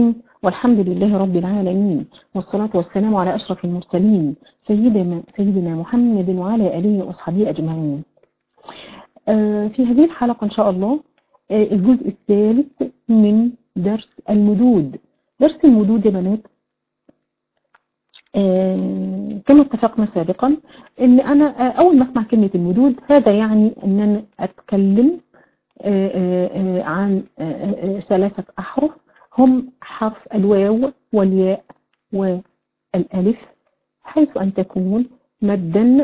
والحمد لله رب العالمين والصلاة والسلام على أشرف المرسلين سيدنا, سيدنا محمد وعلى آله وأصحابه أجمعين في هذه الحلقة إن شاء الله الجزء الثالث من درس المدود درس المدود يا بنات كما اتفقنا سابقا ان انا اول ما اسمع كلمة المدود هذا يعني ان انا اتكلم عن ثلاثة احرف هم حرف الواو والياء والالف حيث ان تكون مدا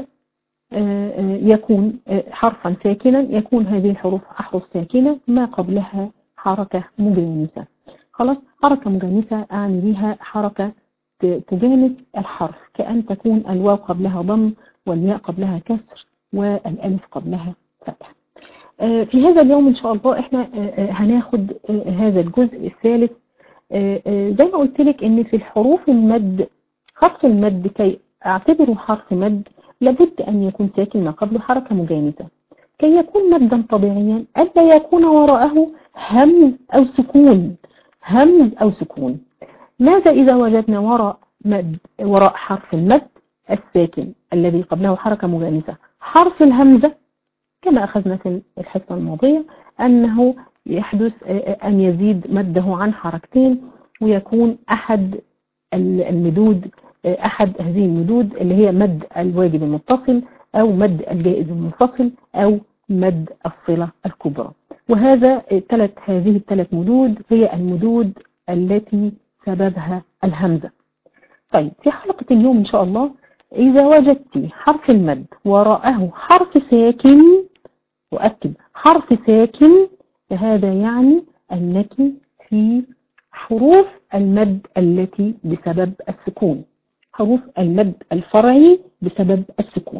يكون حرفا ساكنا يكون هذه الحروف احرف ساكنة ما قبلها حركة مجانسة خلاص حركة مجانسة اعني بها حركة تجانس الحرف كأن تكون الواو قبلها ضم والياء قبلها كسر والالف قبلها فتح في هذا اليوم ان شاء الله احنا هناخد هذا الجزء الثالث زي ما قلت لك ان في الحروف المد حرف المد كي اعتبره حرف مد لابد ان يكون ساكن ما قبله حركة مجانسة كي يكون مدا طبيعيا ألا يكون وراءه همز أو سكون همز أو سكون ماذا إذا وجدنا وراء مد وراء حرف المد الساكن الذي قبله حركة مجانسة حرف الهمزة كما أخذنا في الحصة الماضية أنه يحدث أن يزيد مده عن حركتين ويكون أحد المدود أحد هذه المدود اللي هي مد الواجب المتصل أو مد الجائز المنفصل أو مد الصلة الكبرى وهذا ثلاث هذه الثلاث مدود هي المدود التي سببها الهمزة طيب في حلقة اليوم إن شاء الله إذا وجدت حرف المد وراءه حرف ساكن وأكد حرف ساكن فهذا يعني أنك في حروف المد التي بسبب السكون حروف المد الفرعي بسبب السكون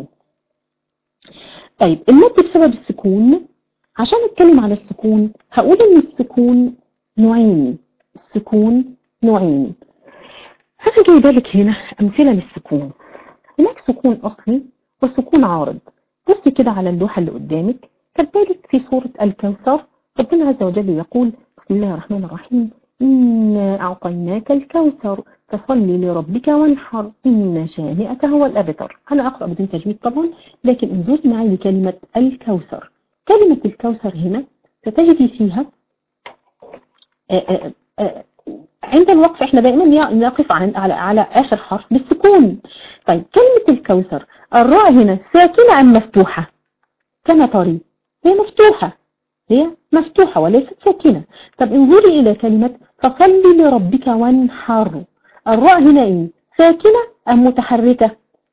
طيب المد بسبب السكون عشان نتكلم على السكون هقول ان السكون نوعين السكون نوعين هذا جاي بالك هنا امثله للسكون هناك سكون اصلي وسكون عارض بصي كده على اللوحه اللي قدامك كذلك في سوره الكوثر ربنا عز وجل يقول بسم الله الرحمن الرحيم إنا أعطيناك الكوثر فصل لربك وانحر إن شانئك هو الأبتر أنا أقرأ بدون تجويد طبعا لكن انظري معي لكلمة الكوثر كلمة الكوثر هنا ستجدي فيها آآ آآ عند الوقف احنا دائما نقف عن على على اخر حرف بالسكون طيب كلمة الكوثر الراء هنا ساكنة ام مفتوحة كما تري هي مفتوحة هي مفتوحة وليست ساكنة طب انظري الى كلمة فصل لربك وانحر الراء هنا ايه ساكنة ام متحركة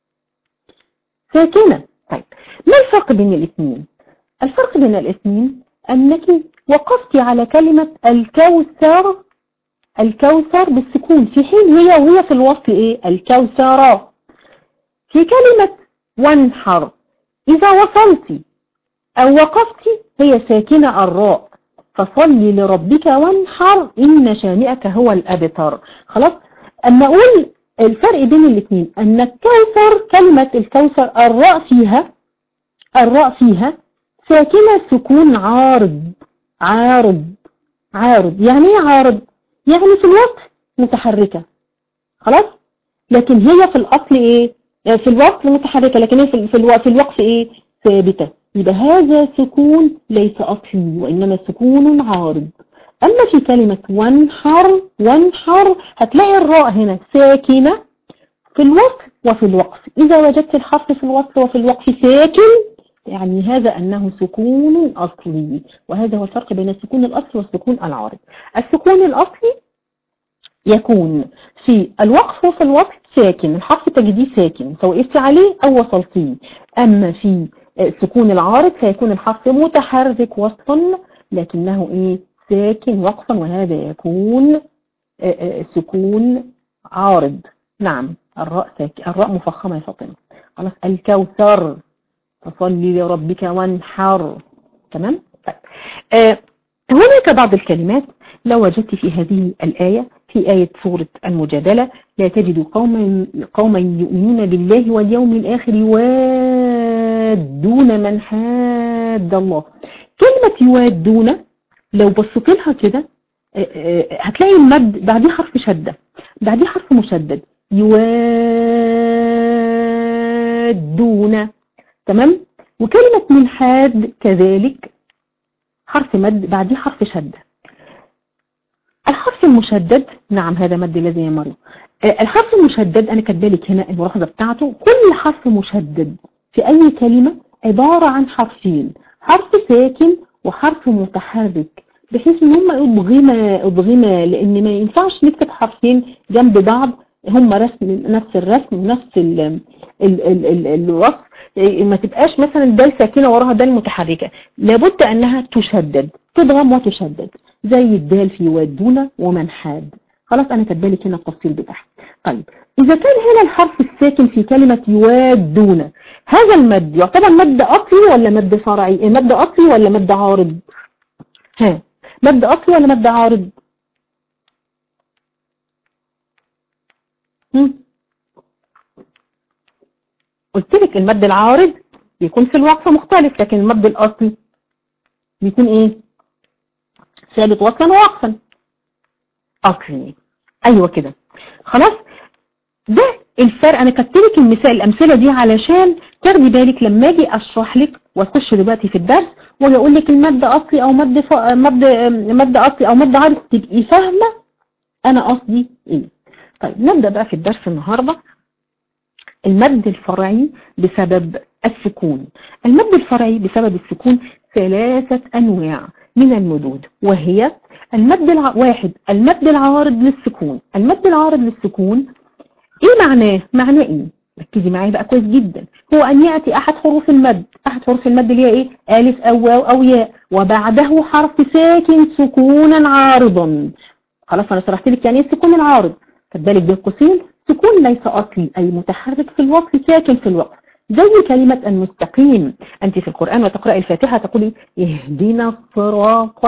ساكنة طيب ما الفرق بين الاثنين الفرق بين الاثنين انك وقفت على كلمة الكوثر الكوثر بالسكون في حين هي وهي في الوصل ايه الكوثر في كلمة وانحر اذا وصلت او وقفت هي ساكنة الراء فصلي لربك وانحر ان شانئك هو الابتر خلاص اما اقول الفرق بين الاثنين ان الكوثر كلمة الكوثر الراء فيها الراء فيها ساكنة سكون عارض عارض عارض يعني ايه عارض يعني في الوصف متحركة خلاص لكن هي في الاصل ايه في الوصف متحركة لكن هي في في الوقف ايه ثابتة يبقى هذا سكون ليس اصلي وانما سكون عارض اما في كلمة وانحر وانحر هتلاقي الراء هنا ساكنة في الوصف وفي الوقف اذا وجدت الحرف في الوصف وفي الوقف ساكن يعني هذا أنه سكون أصلي وهذا هو الفرق بين السكون الأصلي والسكون العارض السكون الأصلي يكون في الوقف وفي الوصل ساكن الحرف تجديه ساكن سواء وقفت عليه أو وصلتيه أما في السكون العارض فيكون الحرف متحرك وصلا لكنه إيه ساكن وقفا وهذا يكون سكون عارض نعم الراء ساكن الراء مفخمة يا فاطمة خلاص الكوثر فصلي لربك وانحر تمام طيب آه هناك بعض الكلمات لو وجدت في هذه الآية في آية سورة المجادلة لا تجد قوما قوما يؤمنون بالله واليوم الآخر يوادون من حاد الله كلمة يوادون لو بصيت لها كده هتلاقي المد بعديه حرف شدة بعديه حرف مشدد يوادون تمام وكلمة منحاد كذلك حرف مد بعديه حرف شدة الحرف المشدد نعم هذا مد الذي يمر الحرف المشدد أنا كاتبالك هنا الملاحظة بتاعته كل حرف مشدد في أي كلمة عبارة عن حرفين حرف ساكن وحرف متحرك بحيث ان هم ادغما ادغما لان ما ينفعش نكتب حرفين جنب بعض هم رسم نفس الرسم نفس ال ال ال ال الوصف ما تبقاش مثلا دال ساكنه وراها دال متحركه لابد انها تشدد تضغم وتشدد زي الدال في يودون ومنحاد خلاص انا كاتبالك هنا التفصيل بتاعها طيب اذا كان هنا الحرف الساكن في كلمه يودون هذا المد يعتبر مد اصلي ولا مد فرعي مد اصلي ولا مد عارض ها مد اصلي ولا مد عارض قلت لك المد العارض بيكون في الوقف مختلف لكن المد الاصلي بيكون ايه ثابت وصلا ووقفا اصلي ايوه كده خلاص ده الفرق انا كتبت لك المثال الامثله دي علشان تاخدي بالك لما اجي اشرح لك واخش دلوقتي في الدرس واجي اقول لك المد اصلي او مد ف... مد مد اصلي او مد عارض تبقي فاهمه انا قصدي ايه طيب نبدا بقى في الدرس النهارده المد الفرعي بسبب السكون المد الفرعي بسبب السكون ثلاثة أنواع من المدود وهي المد الع... واحد المد العارض للسكون المد العارض للسكون ايه معناه معناه ايه ركزي معايا بقى كويس جدا هو ان ياتي احد حروف المد احد حروف المد اللي هي ايه الف او واو او ياء وبعده حرف ساكن سكونا عارضا خلاص انا شرحت لك يعني ايه السكون العارض خد بالك بين قوسين سكون ليس اصلي اي متحرك في الوصف ساكن في الوقف زي كلمة المستقيم أنت في القرآن وتقرأ الفاتحة تقولي اهدنا الصراط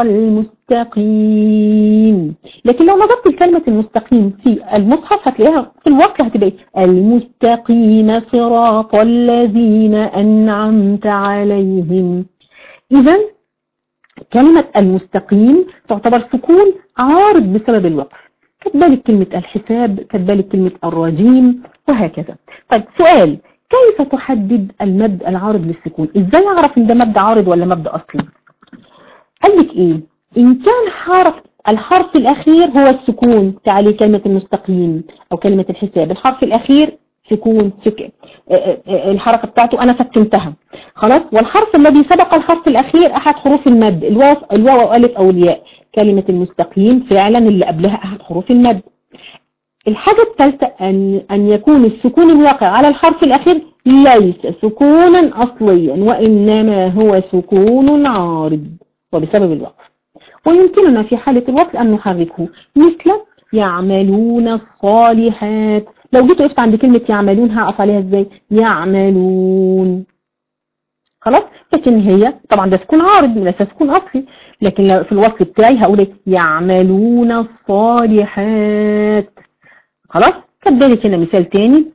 المستقيم لكن لو نظرت لكلمة المستقيم في المصحف هتلاقيها في الوصل هتبقى المستقيم صراط الذين أنعمت عليهم إذا كلمة المستقيم تعتبر سكون عارض بسبب الوقف كذلك كلمة الحساب كذلك كلمة الرجيم وهكذا طيب سؤال كيف تحدد المد العارض للسكون ازاي اعرف ان ده مد عارض ولا مد اصلي قال لك ايه ان كان حرف الحرف الاخير هو السكون تعالي كلمة المستقيم او كلمة الحساب الحرف الاخير سكون سك... الحركة بتاعته انا سكنتها خلاص والحرف الذي سبق الحرف الاخير احد حروف المد الواو الواو او الف او الياء كلمة المستقيم فعلا اللي قبلها احد حروف المد الحاجة الثالثة أن, أن يكون السكون الواقع على الحرف الأخير ليس سكونا أصليا وإنما هو سكون عارض وبسبب الوقف ويمكننا في حالة الوقف أن نحركه مثل يعملون الصالحات لو جيت وقفت عند كلمة يعملون هقف عليها ازاي يعملون خلاص لكن هي طبعا ده سكون عارض ليس سكون أصلي لكن لو في الوصف بتاعي هقول يعملون الصالحات خلاص كذلك هنا مثال تاني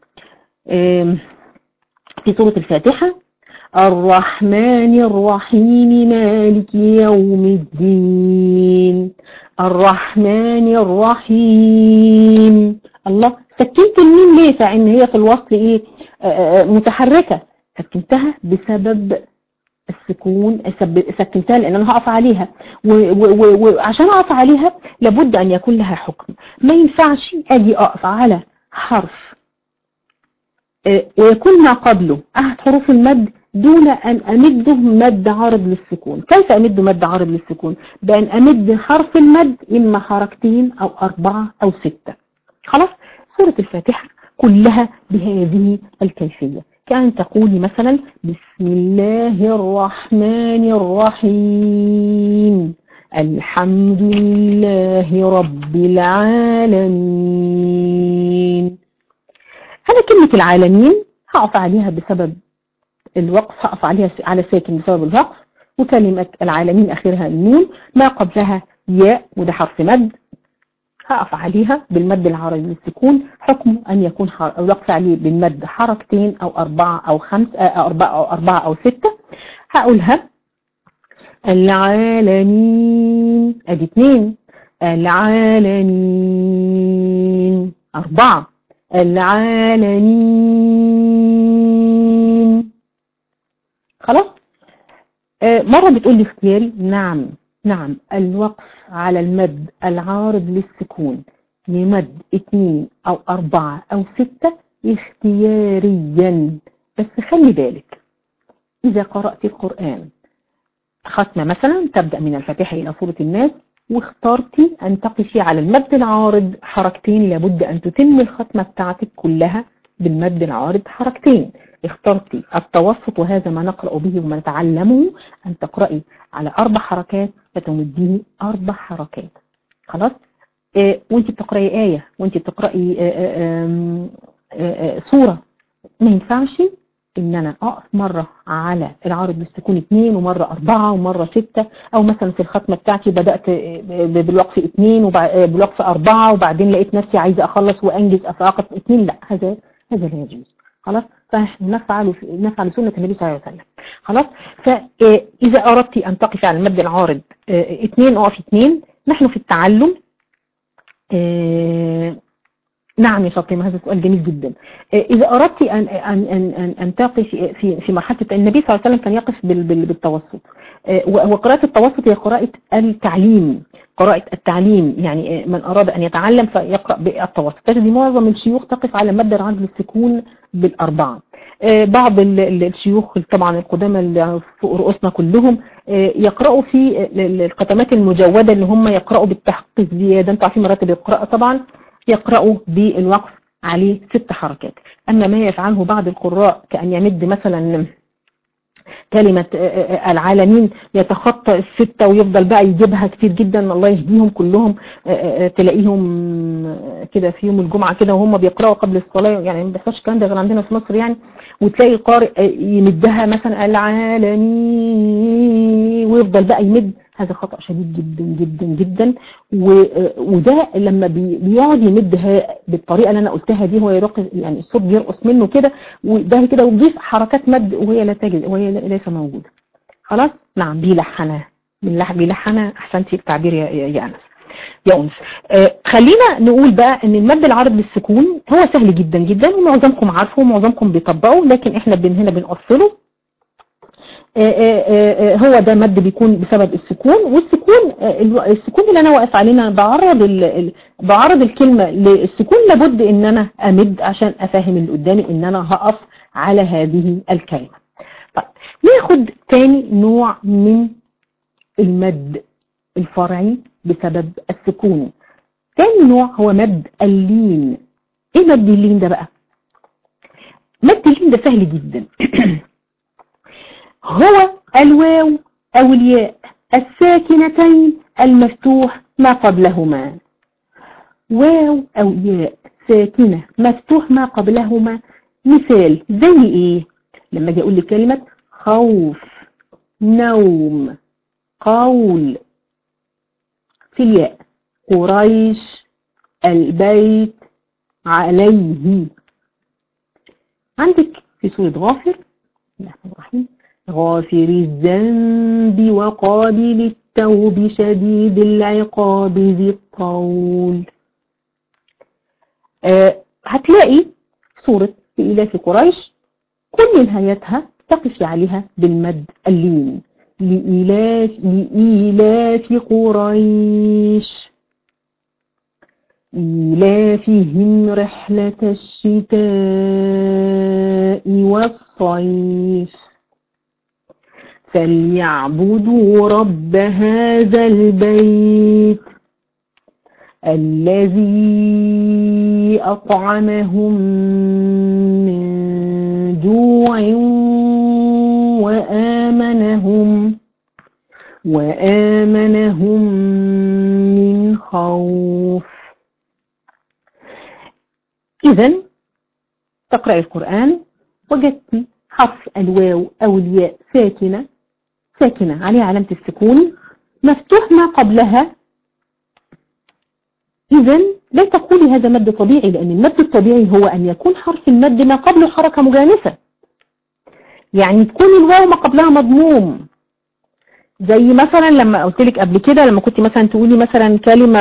في سورة الفاتحة الرحمن الرحيم مالك يوم الدين الرحمن الرحيم الله سكنت الميم ليه فإن هي في الوصل ايه متحركة سكنتها بسبب السكون سكنتها لان انا هقف عليها وعشان اقف عليها لابد ان يكون لها حكم ما ينفعش اجي اقف على حرف ويكون ما قبله احد حروف المد دون ان امده مد عارض للسكون كيف امد مد عارض للسكون بان امد حرف المد اما حركتين او اربعة او ستة خلاص سورة الفاتحة كلها بهذه الكيفية كأن تقولي مثلا بسم الله الرحمن الرحيم الحمد لله رب العالمين هذا كلمة العالمين هقف عليها بسبب الوقف هقف عليها على ساكن بسبب الوقف وكلمة العالمين آخرها النون ما قبلها ياء وده حرف مد هقف عليها بالمد العربي للسكون حكم أن يكون الوقف عليه بالمد حركتين أو أربعة أو خمس أو أربعة أو أربعة أو ستة هقولها العالمين أدي اتنين العالمين أربعة العالمين خلاص آه مرة بتقول لي اختياري نعم نعم الوقف على المد العارض للسكون لمد اتنين او اربعة او ستة اختياريا بس خلي بالك اذا قرأت القرآن ختمة مثلا تبدأ من الفاتحة الى سورة الناس واخترتي ان تقفي على المد العارض حركتين لابد ان تتم الختمة بتاعتك كلها بالمد العارض حركتين اخترتي التوسط وهذا ما نقرأ به وما نتعلمه أن تقرأي على أربع حركات فتمديه أربع حركات خلاص اه وانت بتقرأي آية وانت بتقرأي اه اه سورة ما ينفعش ان انا اقف مرة على العارض بالسكون اثنين ومرة اربعة ومرة ستة او مثلا في الختمة بتاعتي بدأت بالوقف اثنين وبالوقف اربعة وبعدين لقيت نفسي عايزة اخلص وانجز افاقف اثنين لا هذا هذا لا يجوز خلاص فنحن نفعل نفعل سنة النبي صلى الله عليه وسلم خلاص فإذا أردت أن تقف على المد العارض اثنين أقف اثنين نحن في التعلم نعم يا فاطمة هذا سؤال جميل جدا إذا أردت أن أن أن أن تقف في في مرحلة النبي صلى الله عليه وسلم كان يقف بالتوسط وقراءة التوسط هي قراءة التعليم قراءة التعليم يعني من أراد أن يتعلم فيقرأ بالتوسط تجد معظم الشيوخ تقف على مد العرض للسكون بالأربعة بعض الشيوخ طبعا القدامى اللي فوق رؤوسنا كلهم يقرأوا في الختمات المجودة اللي هم يقرأوا بالتحقيق زيادة انتوا عارفين مراتب القراءة طبعا يقرأوا بالوقف عليه ست حركات أما ما يفعله بعض القراء كأن يمد مثلا كلمة العالمين يتخطى الستة ويفضل بقى يجيبها كتير جدا الله يهديهم كلهم تلاقيهم كده في يوم الجمعة كده وهم بيقرأوا قبل الصلاة يعني ما بيحصلش الكلام ده غير عندنا في مصر يعني وتلاقي القارئ يمدها مثلا العالمين ويفضل بقى يمد هذا خطأ شديد جدا جدا جدا وده لما بيقعد يمدها بالطريقة اللي انا قلتها دي هو يرق يعني الصوت بيرقص منه كده وده كده ويضيف حركات مد وهي لا تجد وهي ليس موجودة خلاص نعم بيلحنها بيلحنها احسنتي التعبير يا, يا انس يا أنس آه خلينا نقول بقى ان المد العرض بالسكون هو سهل جدا جدا ومعظمكم عارفه ومعظمكم بيطبقه لكن احنا بن هنا بنقصله هو ده مد بيكون بسبب السكون والسكون السكون اللي انا واقف عليه انا بعرض بعرض الكلمة للسكون لابد ان انا امد عشان افهم اللي قدامي ان انا هقف على هذه الكلمة طيب ناخد تاني نوع من المد الفرعي بسبب السكون تاني نوع هو مد اللين ايه مد اللين ده بقى مد اللين ده سهل جدا هو الواو أو الياء الساكنتين المفتوح ما قبلهما واو أو ياء ساكنة مفتوح ما قبلهما مثال زي ايه لما اجي اقول لك كلمة خوف نوم قول في الياء قريش البيت عليه عندك في سورة غافر بسم الله الرحمن الرحيم غافر الذنب وقابل التوب شديد العقاب ذي الطول أه هتلاقي سورة إلاف قريش كل نهايتها تقف عليها بالمد اللين لإلاف, لإلاف قريش إيلافهم رحلة الشتاء والصيف فليعبدوا رب هذا البيت الذي أطعمهم من جوع وآمنهم وآمنهم من خوف إذا تقرأ القرآن وجدت حرف الواو أو الياء ساكنة ساكنة عليها علامة السكون مفتوح ما قبلها إذا لا تقولي هذا مد طبيعي لأن المد الطبيعي هو أن يكون حرف المد ما قبله حركة مجانسة يعني تكون الواو ما قبلها مضموم زي مثلا لما قلت لك قبل كده لما كنت مثلا تقولي مثلا كلمة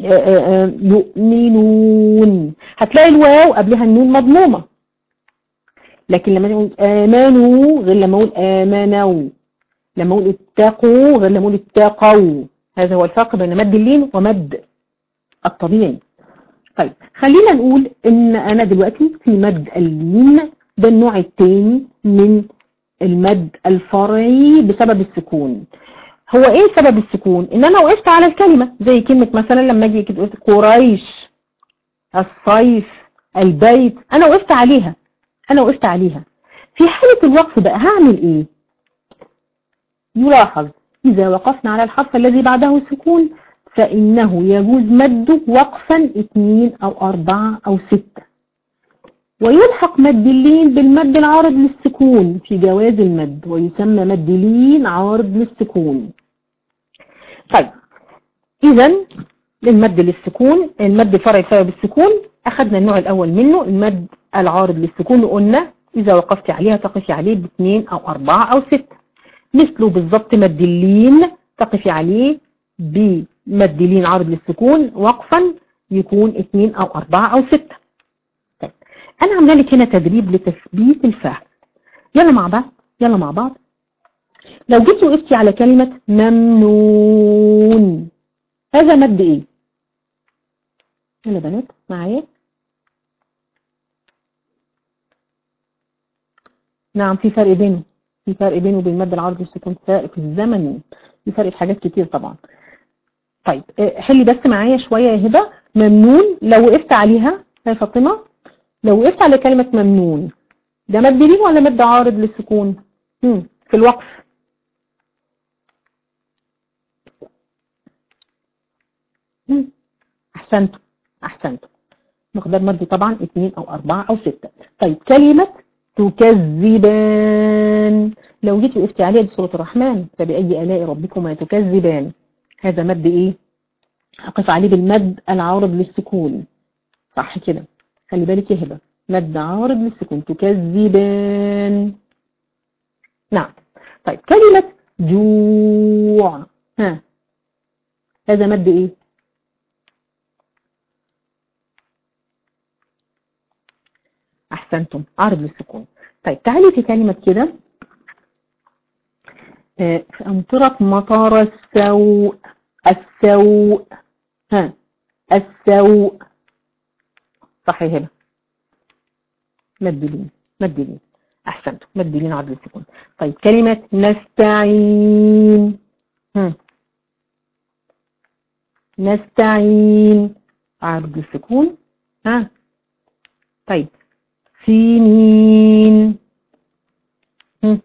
يؤمنون هتلاقي الواو قبلها النون مضمومة لكن لما تقول آمنوا غير لما أقول آمنوا لما أقول اتقوا غير لما أقول اتقوا هذا هو الفرق بين مد اللين ومد الطبيعي طيب خلينا نقول ان انا دلوقتي في مد اللين ده النوع الثاني من المد الفرعي بسبب السكون هو ايه سبب السكون ان انا وقفت على الكلمة زي كلمة مثلا لما اجي كده قريش الصيف البيت انا وقفت عليها انا وقفت عليها في حالة الوقف بقى هعمل ايه يلاحظ اذا وقفنا على الحرف الذي بعده سكون فانه يجوز مده وقفا اثنين او اربعة او ستة ويلحق مد اللين بالمد العارض للسكون في جواز المد ويسمى مد لين عارض للسكون طيب اذا المد للسكون المد الفرعي الفرعي بالسكون اخذنا النوع الاول منه المد العارض للسكون قلنا اذا وقفت عليها تقفي عليه باثنين او اربعة او ستة مثله بالضبط مد اللين تقفي عليه بمد لين عارض للسكون وقفا يكون اثنين او اربعة او ستة طيب انا عامله لك هنا تدريب لتثبيت الفهم يلا مع بعض يلا مع بعض لو جيتي وقفتي على كلمة ممنون هذا مد ايه يلا بنات معايا نعم في فرق بينه في فرق بينه وبين مد العرض والسكون فرق في الزمن في فرق في حاجات كتير طبعا طيب حلي بس معايا شوية يا هبة ممنون لو وقفت عليها يا فاطمة لو وقفت على كلمة ممنون ده مد ليه ولا مد عارض للسكون مم. في الوقف مم. احسنتم احسنتم مقدار مد طبعا اثنين او اربعة او ستة طيب كلمة تكذبان لو جيت وقفتي عليها دي سورة الرحمن فبأي آلاء ربكما تكذبان هذا مد ايه هقف عليه بالمد العارض للسكون صح كده خلي بالك يا هبه مد عارض للسكون تكذبان نعم طيب كلمة جوع ها هذا مد ايه احسنتم عارض للسكون طيب تعالي في كلمة كده في أمطرة مطر السوء السوء ها السوء صحيح هنا مدلين مدلين أحسنت مدلين عدل السكون طيب كلمة نستعين هم. نستعين عدل السكون ها طيب سنين هم.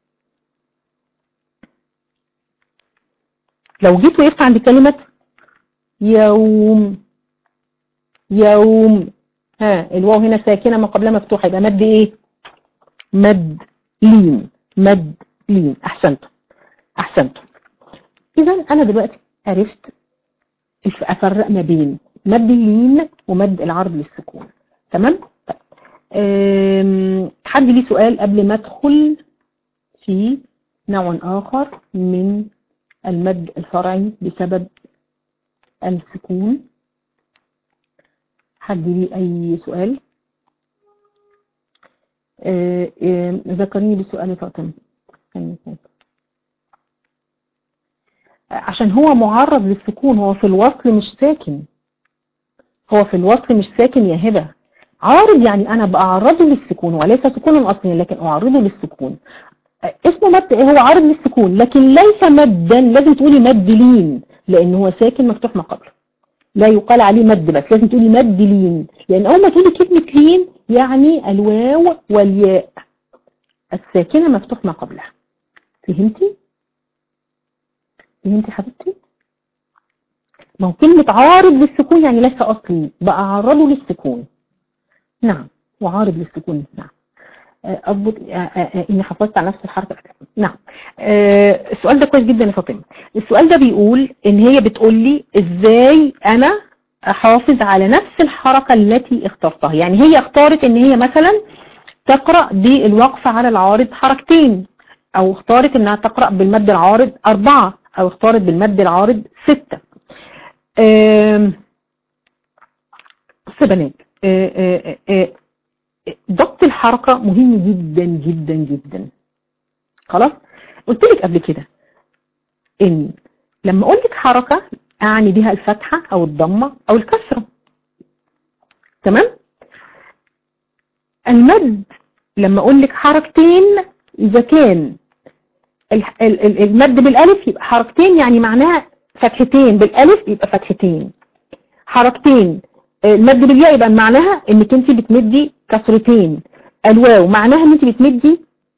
لو جيت وقفت عند كلمة يوم يوم ها الواو هنا ساكنة ما قبلها مفتوحة يبقى مد ايه مد لين مد لين احسنتم احسنتم اذا انا دلوقتي عرفت افرق ما بين مد اللين ومد العرض للسكون تمام طيب. حد ليه سؤال قبل ما ادخل في نوع اخر من المد الفرعي بسبب السكون حد ليه أي سؤال ذكرني بالسؤال يا فاطمة عشان هو معرض للسكون هو في الوصل مش ساكن هو في الوصل مش ساكن يا هبة عارض يعني أنا بأعرضه للسكون وليس سكونا أصليا لكن أعرضه للسكون اسمه مد هو عارض للسكون لكن ليس مدا لازم تقولي مد لين لان هو ساكن مفتوح ما قبله لا يقال عليه مد بس لازم تقولي مد لين لان اول ما تقولي كلمة لين يعني الواو والياء الساكنة مفتوح ما قبلها فهمتي فهمتي حبيبتي ما هو كلمة عارض للسكون يعني ليس اصلي بقى عرضه للسكون نعم وعارض للسكون نعم اضبط اني حافظت على نفس الحرف نعم السؤال ده كويس جدا يا فاطمه السؤال ده بيقول ان هي بتقول لي ازاي انا احافظ على نفس الحركه التي اخترتها يعني هي اختارت ان هي مثلا تقرا بالوقف على العارض حركتين او اختارت انها تقرأ بالمد العارض اربعة او اختارت بالمد العارض ستة بص يا بنات ضبط الحركة مهم جدا جدا جدا خلاص قلت لك قبل كده ان لما اقول لك حركة اعني بها الفتحة او الضمة او الكسرة تمام المد لما اقول لك حركتين اذا كان المد بالالف يبقى حركتين يعني معناها فتحتين بالالف يبقى فتحتين حركتين المد بالياء يبقى معناها انك انت بتمدي كسرتين الواو معناها ان انت بتمدي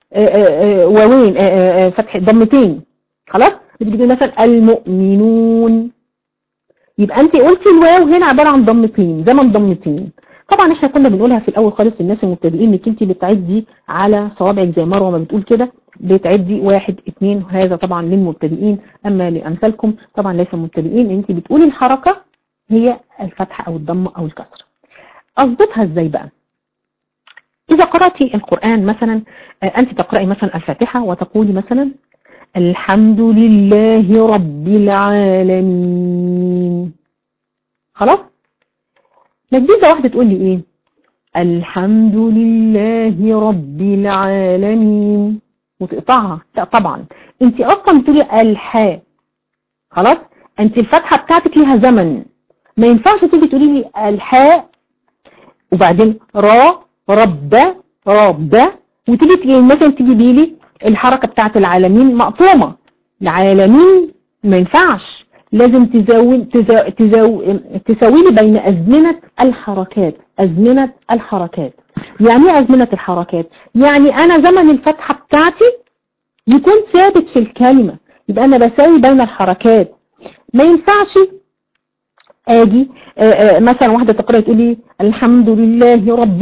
واوين فتح ضمتين خلاص بتجيبي مثلا المؤمنون يبقى انت قلتي الواو هنا عبارة عن ضمتين زمن ضمتين طبعا احنا كنا بنقولها في الاول خالص للناس المبتدئين انك انت بتعدي على صوابعك زي مروه ما بتقول كده بتعدي واحد اتنين هذا طبعا للمبتدئين اما لامثالكم طبعا ليس مبتدئين انت بتقولي الحركة هي الفتحة او الضمة او الكسرة اضبطها ازاي بقى اذا قرأتي القرآن مثلا انت تقرأي مثلا الفاتحة وتقولي مثلا الحمد لله رب العالمين خلاص نجيزة واحدة تقول لي ايه الحمد لله رب العالمين وتقطعها لا طبعا انت اصلا بتقولي الحاء خلاص انت الفتحة بتاعتك ليها زمن ما ينفعش تيجي تقولي لي الحاء وبعدين را رب رب وتيجي مثلا تجيبي لي الحركة بتاعت العالمين مقطومة العالمين ما ينفعش لازم تزاوي تزاوي تزاوي تساوي لي بين أزمنة الحركات أزمنة الحركات يعني ايه أزمنة الحركات يعني أنا زمن الفتحة بتاعتي يكون ثابت في الكلمة يبقى أنا بساوي بين الحركات ما ينفعش اجي آآ آآ مثلا واحدة تقرأ تقولي الحمد لله رب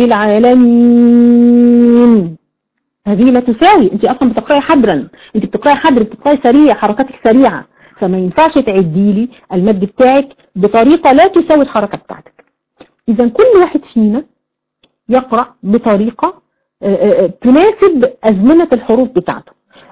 العالمين هذه لا تساوي انت اصلا بتقرأي حبرا انت بتقرأي حبر بتقرأي سريع حركاتك سريعة فما ينفعش تعدي لي المد بتاعك بطريقة لا تساوي الحركة بتاعتك اذا كل واحد فينا يقرأ بطريقة آآ تناسب أزمنة الحروف بتاعته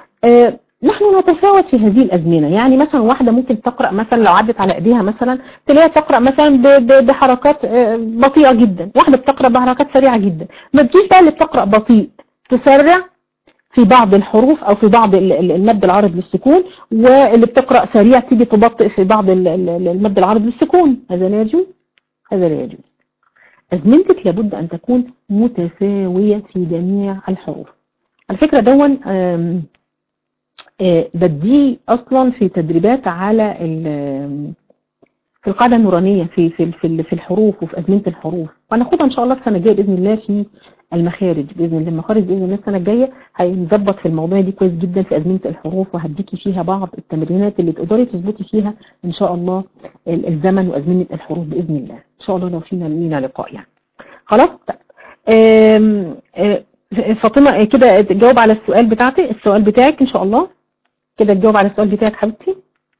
نحن نتفاوت في هذه الأزمنة يعني مثلا واحدة ممكن تقرأ مثلا لو عدت على ايديها مثلا تلاقيها تقرأ مثلا بحركات بطيئة جدا واحدة بتقرأ بحركات سريعة جدا ما تجيش بقى اللي بتقرأ بطيء تسرع في بعض الحروف او في بعض المد العارض للسكون واللي بتقرأ سريع تيجي تبطئ في بعض المد العارض للسكون هذا لا يجوز هذا لا يجوز أزمنتك لابد أن تكون متساوية في جميع الحروف على فكرة دون بديه اصلا في تدريبات على في القاعدة النورانية في في في في الحروف وفي أزمنة الحروف وهناخدها إن شاء الله السنة الجاية بإذن الله في المخارج بإذن الله المخارج بإذن الله السنة الجاية هنظبط في الموضوع دي كويس جدا في أزمنة الحروف وهديكي فيها بعض التمرينات اللي تقدري تظبطي فيها إن شاء الله الزمن وأزمنة الحروف بإذن الله إن شاء الله لو فينا لينا لقاء يعني خلاص آم آم فاطمة كده تجاوب على السؤال بتاعتي السؤال بتاعك إن شاء الله كده تجاوب على السؤال بتاعك حبيبتي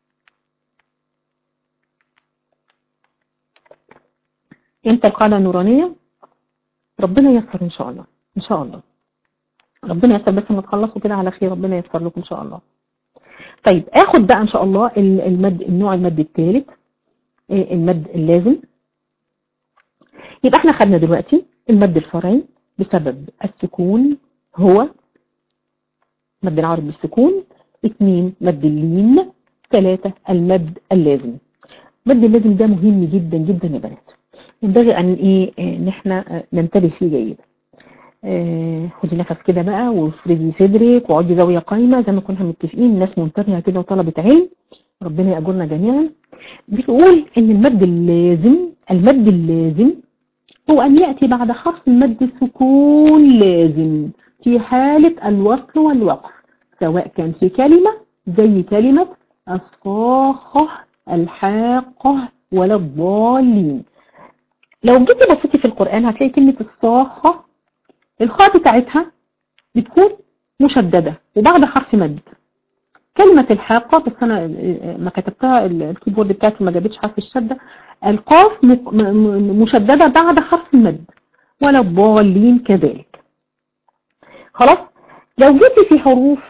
امتى القاعدة النورانية ربنا ييسر ان شاء الله ان شاء الله ربنا ييسر بس ما تخلصوا كده على خير ربنا ييسر لكم ان شاء الله طيب اخد بقى ان شاء الله المد النوع المد الثالث المد اللازم يبقى احنا خدنا دلوقتي المد الفرعي بسبب السكون هو مد العرض بالسكون اثنين مد اللين ثلاثة المد اللازم المد اللازم ده مهم جدا جدا يا بنات ينبغي ان ايه ان احنا ننتبه فيه جيدا اه خدي نفس كده بقى وافردي صدرك واقعدي زاويه قايمه زي ما كنا متفقين ناس منتبهه كده وطلبه علم ربنا ياجرنا جميعا بيقول ان المد اللازم المد اللازم هو ان ياتي بعد حرف المد سكون لازم في حاله الوصل والوقف سواء كان في كلمه زي كلمه الصاخه الحاقه ولا الضالين لو جيتي بصيتي في القرآن هتلاقي كلمة الصاخة الخاء بتاعتها بتكون مشددة وبعد حرف مد كلمة الحاقة بس أنا ما كتبتها الكيبورد بتاعتي ما جابتش حرف الشدة القاف مشددة بعد حرف المد ولا الضالين كذلك خلاص لو جيتي في حروف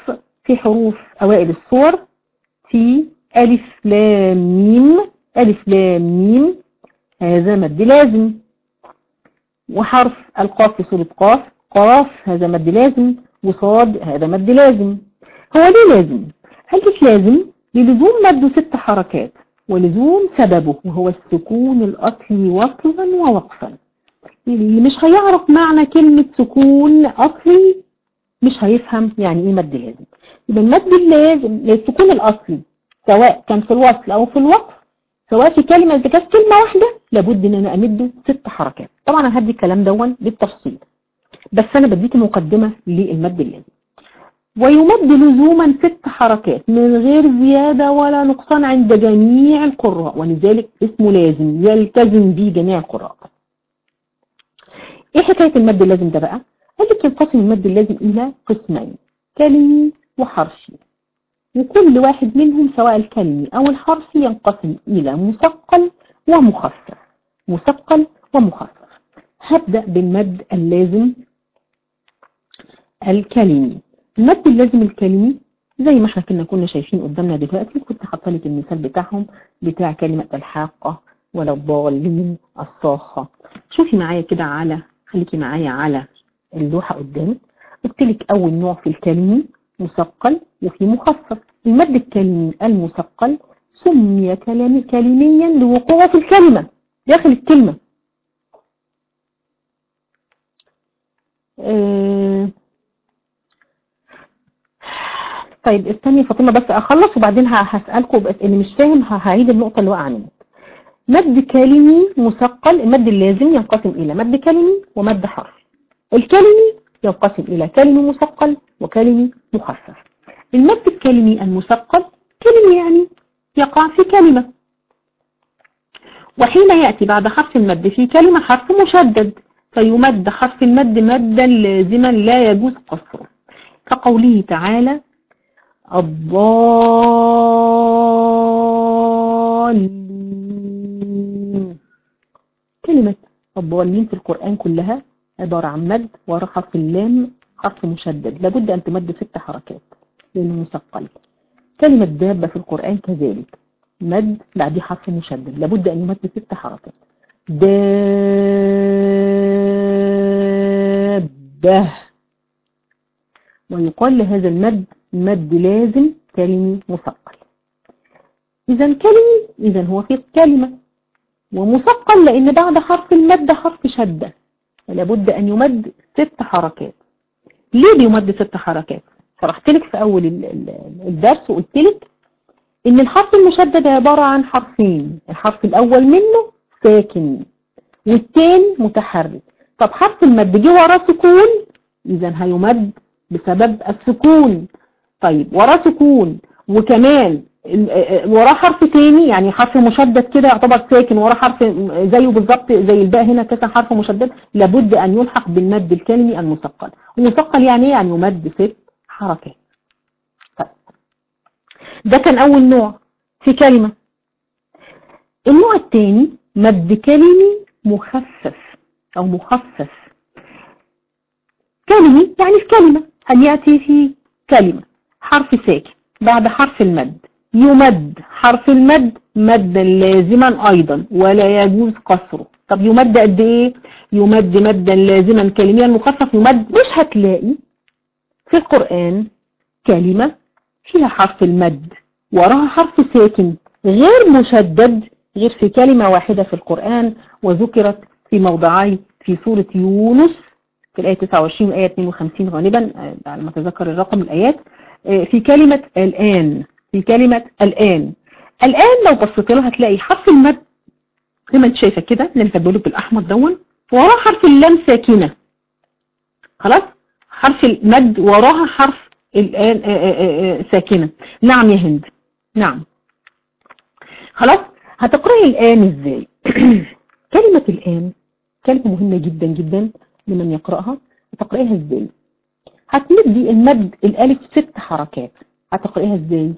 في حروف أوائل الصور في ألف لام ميم ألف لام ميم هذا مد لازم وحرف القاف في سورة قاف قاف هذا مد لازم وصاد هذا مد لازم هو ليه لازم؟ قال لك لازم للزوم مد ست حركات ولزوم سببه وهو السكون الأصلي وصلا ووقفا اللي مش هيعرف معنى كلمة سكون أصلي مش هيفهم يعني ايه مد لازم يبقى المد اللازم للسكون الأصلي سواء كان في الوصل أو في الوقف سواء في كلمة إذا كانت كلمة واحدة لابد إن أنا أمده ست حركات طبعا أنا هدي الكلام دون بالتفصيل بس أنا بديك مقدمة للمد اللازم ويمد لزوما ست حركات من غير زيادة ولا نقصان عند جميع القراء ولذلك اسمه لازم يلتزم به جميع القراء ايه حكاية المد اللازم ده بقى قال لك ينقسم المد اللازم الى قسمين كلمي وحرفي وكل واحد منهم سواء الكلمي او الحرفي ينقسم الى مثقل ومخفف مثقل ومخفف هبدأ بالمد اللازم الكلمي المد اللازم الكلمي زي ما احنا كنا كنا شايفين قدامنا دلوقتي كنت حاطه لك المثال بتاعهم بتاع كلمة الحاقة ولا الضالين الصاخة شوفي معايا كده على خليكي معايا على اللوحة قدامك قلت لك اول نوع في الكلمي مثقل وفي مخفف المد الكلمي المثقل سمي كلامي كلميا لوقوعه في الكلمة داخل الكلمة اه طيب استني فاطمة بس اخلص وبعدين هسألكم بس اللي مش فاهم هعيد النقطة اللي وقع منك مد كلمي مثقل المد اللازم ينقسم الى مد كلمي ومد حرفي الكلمي ينقسم الى كلمي مثقل وكلمي مخفف المد الكلمي المثقل كلمة يعني يقع في كلمة وحين يأتي بعد حرف المد في كلمة حرف مشدد فيمد حرف المد مدا لازما لا يجوز قصره كقوله تعالى الضالين كلمة الضالين في القرآن كلها عبارة عن مد وراء حرف اللام حرف مشدد لابد أن تمد ست حركات لأنه مثقل كلمة دابة في القرآن كذلك مد بعد حرف مشدد لابد أن يمد ست حركات دابة ويقال لهذا المد مد لازم كلمي مثقل إذا كلمي إذا هو في كلمة ومثقل لأن بعد حرف المد حرف شدة لابد أن يمد ست حركات ليه بيمد ست حركات شرحت لك في أول الدرس وقلت لك إن الحرف المشدد عبارة عن حرفين الحرف الأول منه ساكن والتاني متحرك طب حرف المد جه وراه سكون إذا هيمد بسبب السكون طيب وراه سكون وكمان وراه حرف تاني يعني حرف مشدد كده يعتبر ساكن وراه حرف زيه بالظبط زي الباء هنا كده حرف مشدد لابد أن يلحق بالمد الكلمي المثقل المثقل يعني ايه يعني يمد ست حركات طيب. ده كان أول نوع في كلمة النوع الثاني مد كلمي مخفف أو مخفف كلمي يعني في كلمة هل يأتي في كلمة حرف ساكن بعد حرف المد يمد حرف المد مدا لازما أيضا ولا يجوز قصره طب يمد قد ايه يمد مدا لازما كلميا مخفف يمد مش هتلاقي في القرآن كلمة فيها حرف المد وراها حرف ساكن غير مشدد غير في كلمة واحدة في القرآن وذكرت في موضعي في سورة يونس في الآية 29 والآية 52 غالبا على ما أتذكر الرقم الآيات في كلمة الآن في كلمة الآن الآن لو بصيت له هتلاقي حرف المد زي ما انت شايفه كده اللي انا كاتبه لك بالاحمر دون وراه حرف اللام ساكنه خلاص حرف المد وراها حرف الآن ساكنه نعم يا هند نعم خلاص هتقرأي الآن ازاي كلمة الآن كلمة مهمة جدا جدا لمن يقرأها هتقرأيها ازاي هتمدي المد الالف ست حركات هتقرأيها ازاي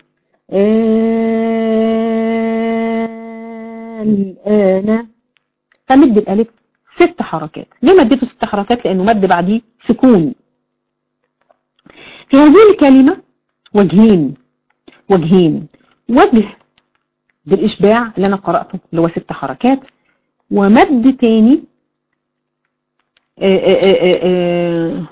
الآن همد الالف ست حركات ليه مديته ست حركات لانه مد بعديه سكون في هذه الكلمة وجهين وجهين وجه بالإشباع اللي أنا قرأته اللي هو ست حركات ومد تاني آآ آآ آآ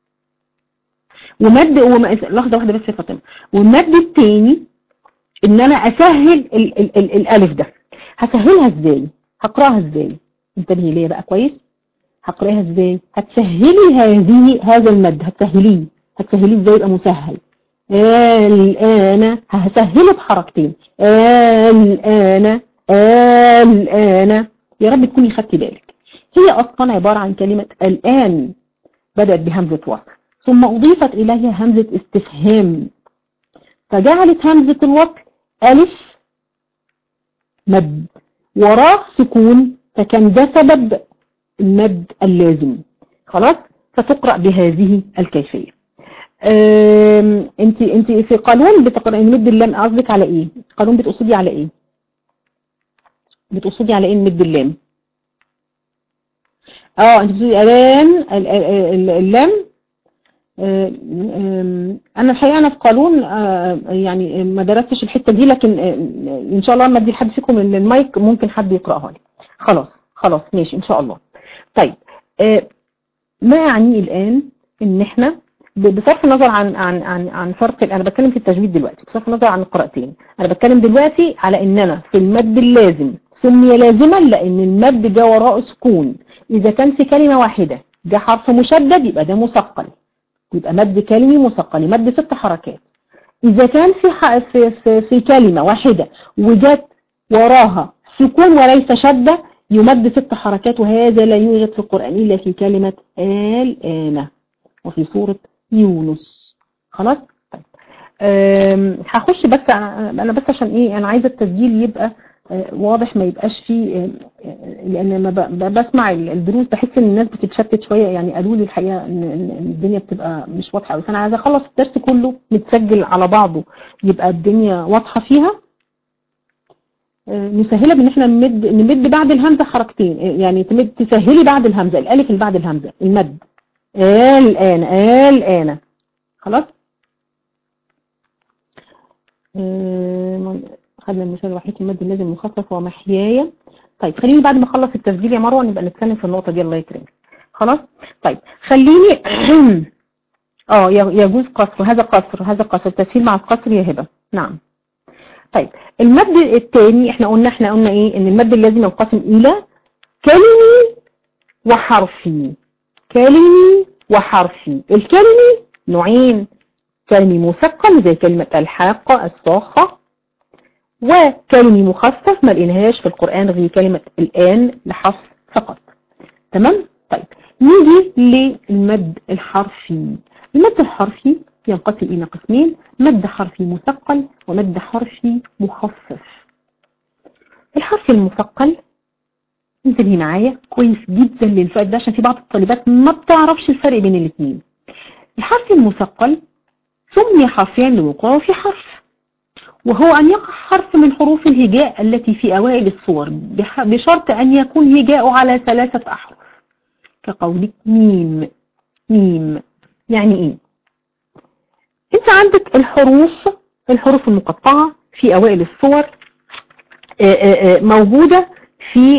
ومد وم... لحظة واحدة بس يا فاطمة والمد التاني ان انا اسهل ال... ال... ال... الالف ده هسهلها ازاي هقراها ازاي انتبهي ليا بقى كويس هقراها ازاي هتسهلي هذه هذا المد هتسهليه هتسهليه ازاي يبقى مسهل الآن هسهله بحركتين الآن الآن يا رب تكوني خدتي بالك هي أصلا عبارة عن كلمة الآن بدأت بهمزة وصل ثم أضيفت إليها همزة استفهام فجعلت همزة الوصل ألف مد وراه سكون فكان ده سبب المد اللازم خلاص فتقرأ بهذه الكيفية انت انت في قانون بتقرأ مد اللام قصدك على ايه قانون بتقصدي على ايه بتقصدي على ايه مد اللام اه انت بتقولي الان اللام انا الحقيقه انا في قانون يعني ما درستش الحته دي لكن ان شاء الله لما ادي لحد فيكم المايك ممكن حد يقراها لي خلاص خلاص ماشي ان شاء الله طيب ما يعني الان ان احنا بصرف النظر عن عن عن عن فرق انا بتكلم في التجويد دلوقتي بصرف النظر عن القراءتين انا بتكلم دلوقتي على ان انا في المد اللازم سمي لازما لان المد جاء وراءه سكون اذا كان في كلمه واحده جاء حرف مشدد يبقى ده مثقل يبقى مد كلمي مثقل مد ست حركات اذا كان في في في, في كلمه واحده وجت وراها سكون وليس شده يمد ست حركات وهذا لا يوجد في القرآن إلا في كلمة الآن وفي سورة يونس خلاص طيب هخش بس انا بس عشان ايه انا عايزه التسجيل يبقى واضح ما يبقاش فيه لان لما بسمع الدروس بحس ان الناس بتتشتت شويه يعني قالوا لي الحقيقه ان الدنيا بتبقى مش واضحه قوي فانا عايزه اخلص الدرس كله متسجل على بعضه يبقى الدنيا واضحه فيها نسهلها بان احنا نمد نمد بعد الهمزه حركتين يعني تمد تسهلي بعد الهمزه الالف اللي بعد الهمزه المد الآن الآن خلاص خدنا المثال الوحيد المد اللازم مخفف ومحياي طيب خليني بعد ما اخلص التسجيل يا مروه نبقى نتكلم في النقطه دي الله يكرمك خلاص طيب خليني اه يجوز قصر هذا قصر هذا قصر تسهيل مع القصر يا هبه نعم طيب المد الثاني احنا قلنا احنا قلنا ايه ان المد اللازم ينقسم الى كلمي وحرفي كلمي وحرفي الكلمي نوعين كلمي مثقل زي كلمة الحاقة الصاخة وكلمي مخفف ما لقيناهاش في القرآن غير كلمة الآن لحفظ فقط تمام طيب نيجي للمد الحرفي المد الحرفي ينقسم إلى قسمين مد حرفي مثقل ومد حرفي مخفف الحرف المثقل انتبهي معايا كويس جدا للفرق ده عشان في بعض الطالبات ما بتعرفش الفرق بين الاثنين الحرف المثقل سمي حرفيا لوقوعه في حرف وهو أن يقع حرف من حروف الهجاء التي في أوائل الصور بشرط أن يكون هجاء على ثلاثة أحرف كقولك ميم ميم يعني إيه أنت عندك الحروف الحروف المقطعة في أوائل الصور موجودة في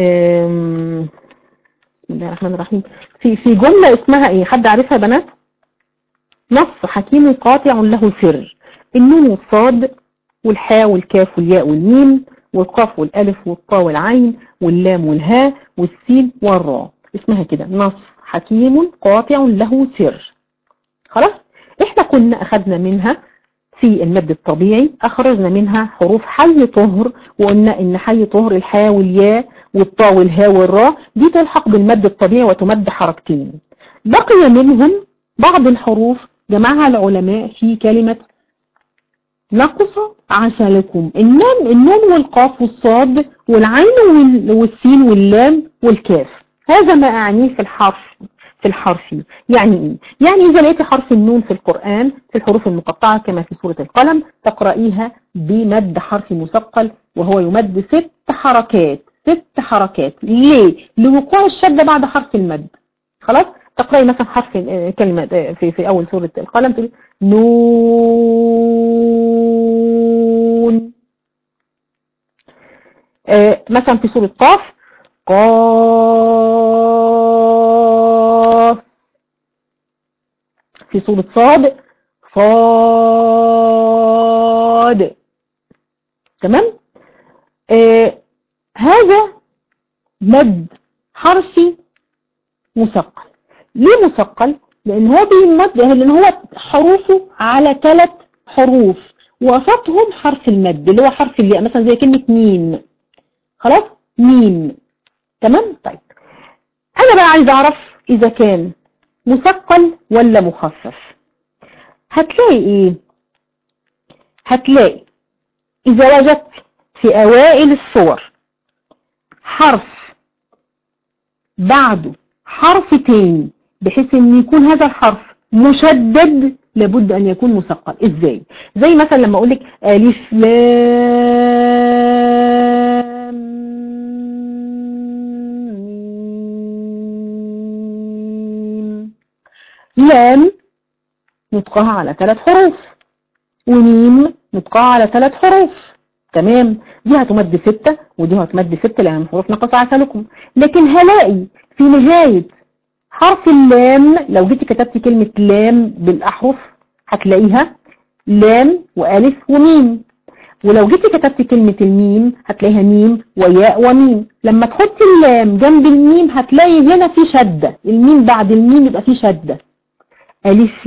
بسم الله الرحمن الرحيم في في جملة اسمها ايه حد عارفها يا بنات نص حكيم قاطع له سر النون والصاد والحاء والكاف والياء والميم والقاف والالف والطاء والعين واللام والهاء والسين والراء اسمها كده نص حكيم قاطع له سر خلاص احنا كنا اخذنا منها في المد الطبيعي أخرجنا منها حروف حي طهر وقلنا إن حي طهر الحاء والياء والطاء والهاء والراء دي تلحق بالمد الطبيعي وتمد حركتين بقي منهم بعض الحروف جمعها العلماء في كلمة نقص عسلكم النون النون والقاف والصاد والعين والسين واللام والكاف هذا ما أعنيه في الحرف في الحرفي يعني ايه يعني اذا لقيت حرف النون في القرآن في الحروف المقطعة كما في سورة القلم تقرأيها بمد حرف مثقل وهو يمد ست حركات ست حركات ليه لوقوع الشدة بعد حرف المد خلاص تقرأي مثلا حرف كلمة في في أول سورة القلم تقولي نون مثلا في سورة قاف قاف في سورة صاد صاد تمام آه هذا مد حرفي مثقل ليه مثقل لان هو بيمد لان هو حروفه على ثلاث حروف وسطهم حرف المد اللي هو حرف الياء مثلا زي كلمة ميم خلاص ميم تمام طيب انا بقى عايز اعرف اذا كان مثقل ولا مخفف هتلاقي ايه هتلاقي اذا وجدت في اوائل الصور حرف بعده حرف تاني بحيث ان يكون هذا الحرف مشدد لابد ان يكون مثقل ازاي زي مثلا لما اقول لك الف لام لام نطقها على ثلاث حروف وميم نطقها على ثلاث حروف تمام دي هتمد ستة ودي هتمد ستة لأن حروف نقص عسلكم لكن هلاقي في نهاية حرف اللام لو جيتي كتبتي كلمة لام بالأحرف هتلاقيها لام وألف وميم ولو جيتي كتبتي كلمة الميم هتلاقيها ميم وياء وميم لما تحطي اللام جنب الميم هتلاقي هنا في شدة الميم بعد الميم يبقى في شدة ألف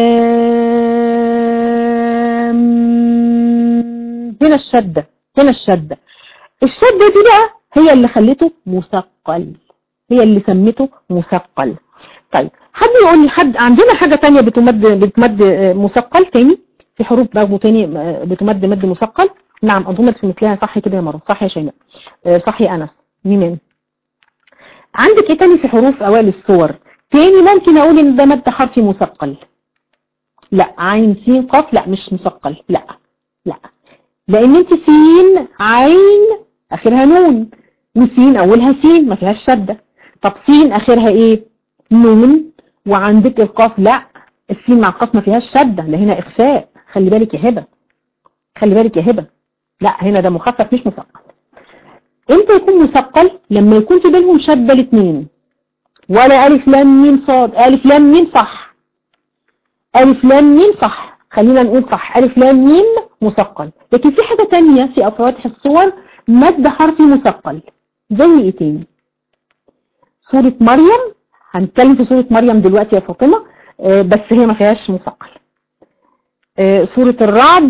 لام هنا الشدة هنا الشدة الشدة دي بقى هي اللي خلته مثقل هي اللي سمته مثقل طيب حد يقول لي حد عندنا حاجة تانية بتمد بتمد مثقل تاني في حروف برضه تاني بتمد مد مثقل نعم أظن في مثلها صح كده يا مرة صح يا شيماء صح يا أنس مين عندك ايه تاني في حروف أوائل الصور تاني ممكن أقول إن ده مد حرفي مثقل لا عين سين قاف لا مش مثقل لا لا لأن انت سين عين آخرها نون وسين أولها سين ما فيهاش شدة طب سين آخرها إيه نون وعندك القاف لا السين مع القاف ما فيهاش شدة لا هنا إخفاء خلي بالك يا هبة خلي بالك يا هبة لا هنا ده مخفف مش مثقل امتى يكون مثقل لما يكون في بينهم شدة الاثنين ولا ألف لام ميم صاد ألف لام ميم صح ألف لام ميم صح خلينا نقول صح ألف لام ميم مثقل لكن في حاجة تانية في أفواتح الصور مد حرفي مثقل زي ايه تاني سورة مريم هنتكلم في سورة مريم دلوقتي يا فاطمة آه بس هي ما فيهاش مثقل آه سورة الرعد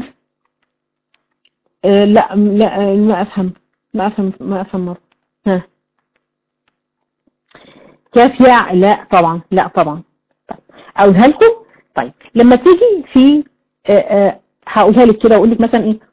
آه لا لا ما افهم ما افهم ما افهم مرة ها كاف ياء لا طبعا لا طبعا طيب اقولها لكم طيب لما تيجي في هقولها لك كده اقول لك مثلا ايه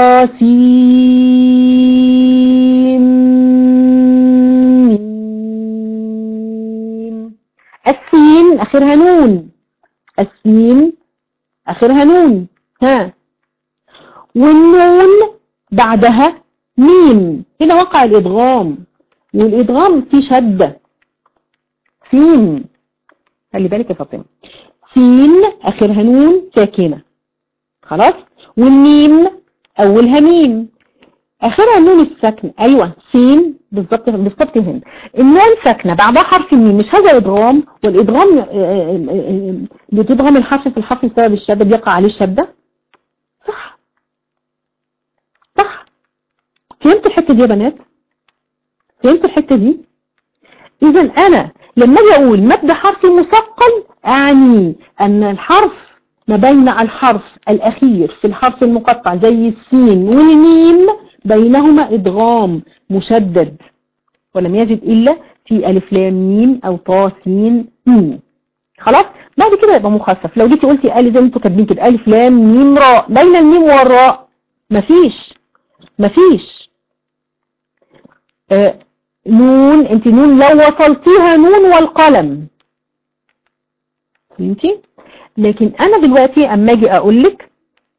قاسين السين اخرها نون السين اخرها نون ها والنون بعدها ميم هنا وقع الادغام والادغام في شدة سين خلي بالك يا فاطمه سين اخرها نون ساكنه خلاص والميم اولها ميم اخرها النون الساكنه ايوه سين بالظبط بالظبط هنا النون ساكنه بعدها حرف الميم مش هذا ادغام والادغام بتدغم الحرف في الحرف بسبب الشده بيقع عليه الشده صح صح فهمت الحته دي يا بنات فهمت الحته دي اذا انا لما اجي اقول مد حرفي مثقل اعني ان الحرف ما بين الحرف الأخير في الحرف المقطع زي السين والميم بينهما إدغام مشدد ولم يجد إلا في ألف لام ميم أو طا سين ميم خلاص بعد كده يبقى مخفف لو جيتي قلتي ألف زي ما انتوا كاتبين كده ألف لام ميم راء بين الميم والراء مفيش مفيش آه نون انت نون لو وصلتيها نون والقلم فهمتي لكن انا دلوقتي اما اجي اقول لك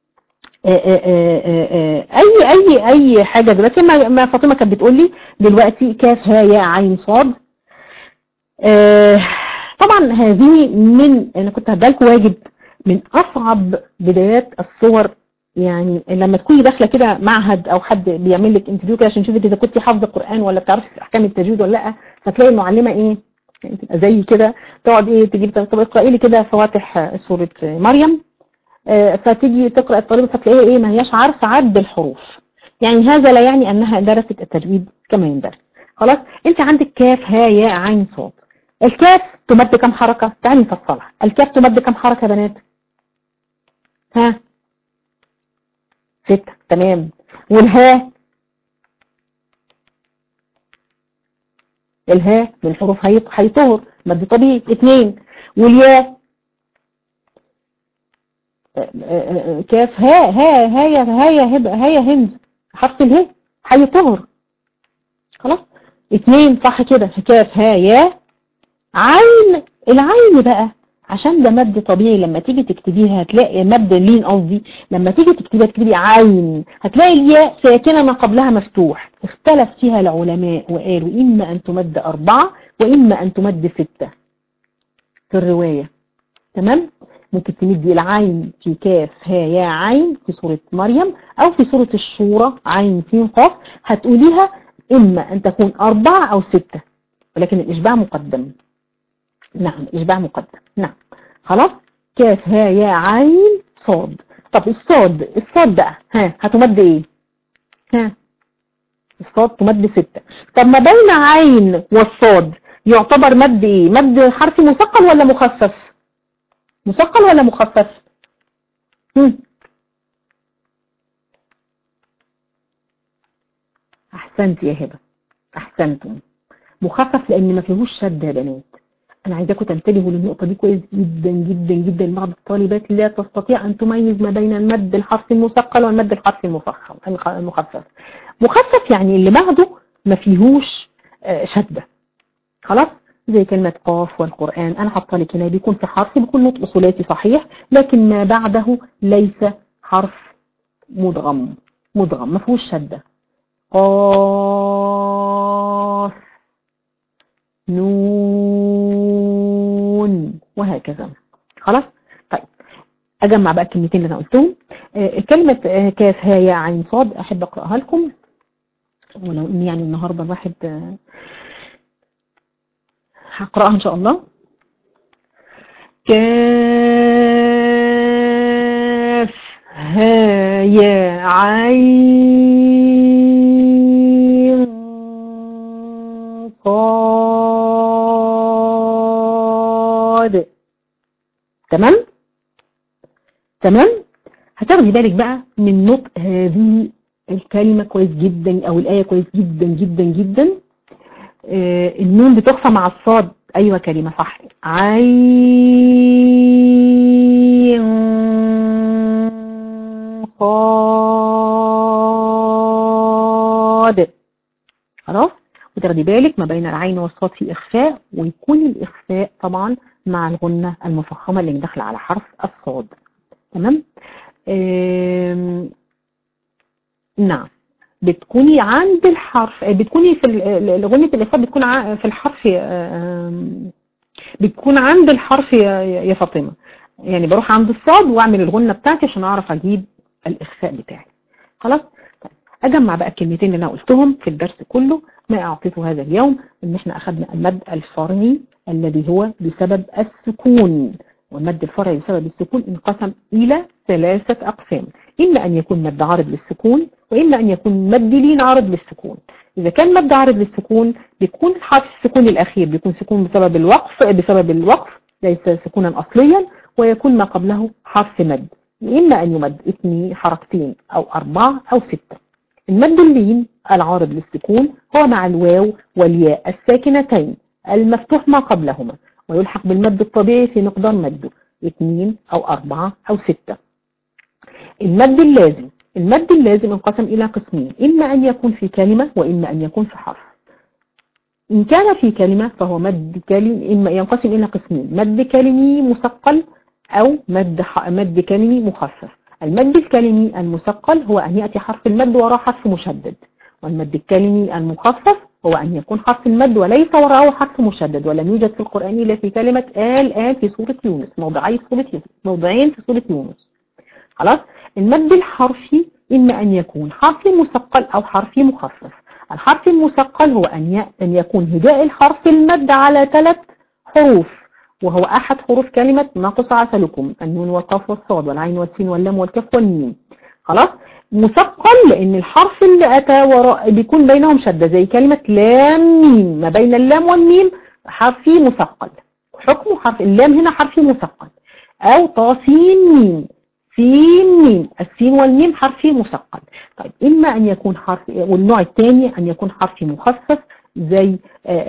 اي اي اي حاجه دلوقتي ما فاطمه كانت بتقول لي دلوقتي كاف ها يا عين صاد طبعا طبعا هذه من انا كنت هدالكم واجب من اصعب بدايات الصور يعني لما تكوني داخله كده معهد او حد بيعمل لك انترفيو كده عشان تشوفي اذا كنتي حافظه قران ولا بتعرفي احكام التجويد ولا لا فتلاقي المعلمه ايه يعني تبقى زي كده تقعد ايه تجيب طب اقراي لي كده فواتح سوره مريم آه فتيجي تقرا الطالبه فتلاقيها ايه ما هياش عارفه عد الحروف يعني هذا لا يعني انها درست التجويد كما ينبغي خلاص انت عندك كاف ها ياء عين صاد الكاف تمد كم حركه تعالي نفصلها الكاف تمد كم حركه يا بنات ها ستة تمام والهاء الهاء من حروف هيطهر مد طبيعي اثنين والياء كاف ها ها هايا هايا هب هايا هند حرف الهاء هيطهر خلاص اثنين صح كده كاف ها يا عين العين بقى عشان ده مد طبيعي لما تيجي تكتبيها هتلاقي مد لين قصدي لما تيجي تكتبيها تكتبي عين هتلاقي الياء ساكنة ما قبلها مفتوح اختلف فيها العلماء وقالوا إما أن تمد أربعة وإما أن تمد ستة في الرواية تمام ممكن تمدي العين في كاف ها يا عين في سورة مريم أو في سورة الشورى عين سين قاف هتقوليها إما أن تكون أربعة أو ستة ولكن الإشباع مقدم نعم إشباع مقدم نعم خلاص كاف ها يا عين صاد طب الصاد الصاد بقى ها هتمد ايه ها الصاد تمد ستة طب ما بين عين والصاد يعتبر مد ايه مد حرف مثقل ولا مخفف مثقل ولا مخفف هم. احسنت يا هبه احسنتم مخفف لان ما فيهوش شد يا بنات انا عايزاكم تنتبهوا للنقطه دي كويس جدا جدا جدا بعض الطالبات لا تستطيع ان تميز ما بين المد الحرف المثقل والمد الحرف المفخم المخفف مخفف يعني اللي بعده ما فيهوش شده خلاص زي كلمة قاف والقرآن أنا حاطه لك هنا بيكون في حرف بيكون نطق ثلاثي صحيح لكن ما بعده ليس حرف مدغم مدغم ما فيهوش شدة قاف نون وهكذا خلاص طيب اجمع بقى الكلمتين اللي انا قلتهم آه كلمة آه كاف ها يا عين صاد احب اقراها لكم ولو ان يعني النهارده الواحد آه هقراها ان شاء الله كاف ها يا عين صاد تمام تمام هتاخدي بالك بقى من نطق هذه الكلمة كويس جدا او الآية كويس جدا جدا جدا آه النون بتخفى مع الصاد ايوه كلمة صح عين صاد خلاص وتاخدي بالك ما بين العين والصاد في إخفاء ويكون الإخفاء طبعا مع الغنة المفخمة اللي داخله على حرف الصاد تمام نعم بتكوني عند الحرف بتكوني في غنة الإخفاء بتكون في الحرف بتكون عند الحرف يا فاطمة يعني بروح عند الصاد واعمل الغنة بتاعتي عشان اعرف اجيب الإخفاء بتاعي خلاص اجمع بقى الكلمتين اللي انا قلتهم في الدرس كله ما اعطيته هذا اليوم ان احنا اخذنا المد الفرعي الذي هو بسبب السكون والمد الفرعي بسبب السكون انقسم الى ثلاثة اقسام اما ان يكون مد عارض للسكون واما ان يكون مد لين عارض للسكون اذا كان مد عارض للسكون بيكون حرف السكون الاخير بيكون سكون بسبب الوقف بسبب الوقف ليس سكونا اصليا ويكون ما قبله حرف مد اما ان يمد اثنين حركتين او اربعة او ستة المد اللين العارض للسكون هو مع الواو والياء الساكنتين المفتوح ما قبلهما ويلحق بالمد الطبيعي في مقدار مده اثنين او اربعة او ستة المد اللازم المد اللازم انقسم الى قسمين اما ان يكون في كلمة واما ان يكون في حرف ان كان في كلمة فهو مد كلمة اما ينقسم الى قسمين مد كلمي مثقل او مد مد كلمي مخفف المد الكلمي المثقل هو أن يأتي حرف المد وراء حرف مشدد والمد الكلمي المخفف هو أن يكون حرف المد وليس وراءه حرف مشدد ولم يوجد في القرآن إلا في كلمة آل آل في سورة يونس موضعي في سورة يونس موضعين في سورة يونس خلاص المد الحرفي إما أن يكون حرفي مثقل أو حرفي مخفف الحرف المثقل هو أن أن يكون هجاء الحرف المد على ثلاث حروف وهو أحد حروف كلمة ناقص عسلكم النون والقاف والصاد والعين والسين واللام والكاف والميم خلاص مثقل لأن الحرف اللي أتى وراء بيكون بينهم شدة زي كلمة لام ميم ما بين اللام والميم حرفي مثقل حكمه حرف اللام هنا حرفي مثقل أو طاسين ميم سين ميم السين والميم حرفي مثقل طيب إما أن يكون حرف والنوع الثاني أن يكون حرفي مخفف زي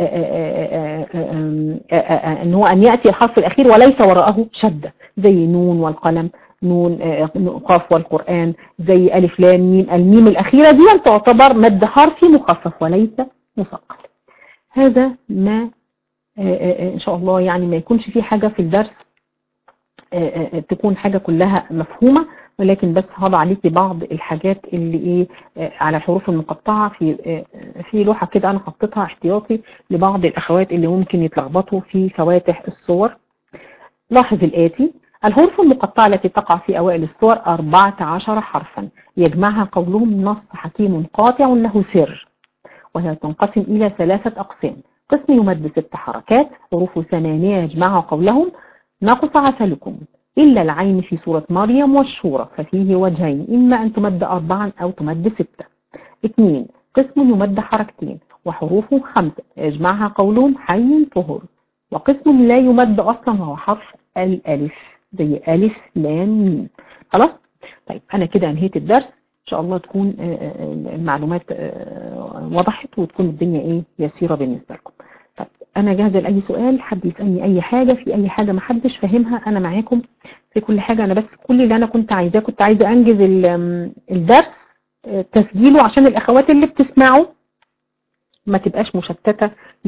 أن هو أن يأتي الحرف الأخير وليس وراءه شدة زي نون والقلم نون قاف والقرآن زي ألف لام ميم الميم الأخيرة دي تعتبر مد حرفي مخفف وليس مثقل هذا ما إن شاء الله يعني ما يكونش في حاجة في الدرس تكون حاجة كلها مفهومة ولكن بس هضع عليكي بعض الحاجات اللي ايه على الحروف المقطعة في في لوحة كده انا حطيتها احتياطي لبعض الاخوات اللي ممكن يتلخبطوا في فواتح الصور لاحظ الاتي الحروف المقطعة التي تقع في اوائل الصور 14 حرفا يجمعها قولهم نص حكيم قاطع له سر وهي تنقسم الى ثلاثة اقسام قسم يمد ست حركات حروف ثمانية يجمعها قولهم نقص عسلكم إلا العين في سورة مريم والشورى ففيه وجهين إما أن تمد أربعا أو تمد ستة اثنين قسم يمد حركتين وحروفه خمسة يجمعها قولهم حي طهر وقسم لا يمد أصلا وهو حرف الألف زي ألف لام ميم خلاص طيب أنا كده أنهيت الدرس إن شاء الله تكون المعلومات وضحت وتكون الدنيا إيه يسيرة بالنسبة لكم طيب أنا جاهزة لأي سؤال حد يسألني أي حاجة في أي حاجة ما حدش فاهمها أنا معاكم في كل حاجة أنا بس كل اللي أنا كنت عايزاه كنت عايزة أنجز الدرس تسجيله عشان الأخوات اللي بتسمعه ما تبقاش مشتتة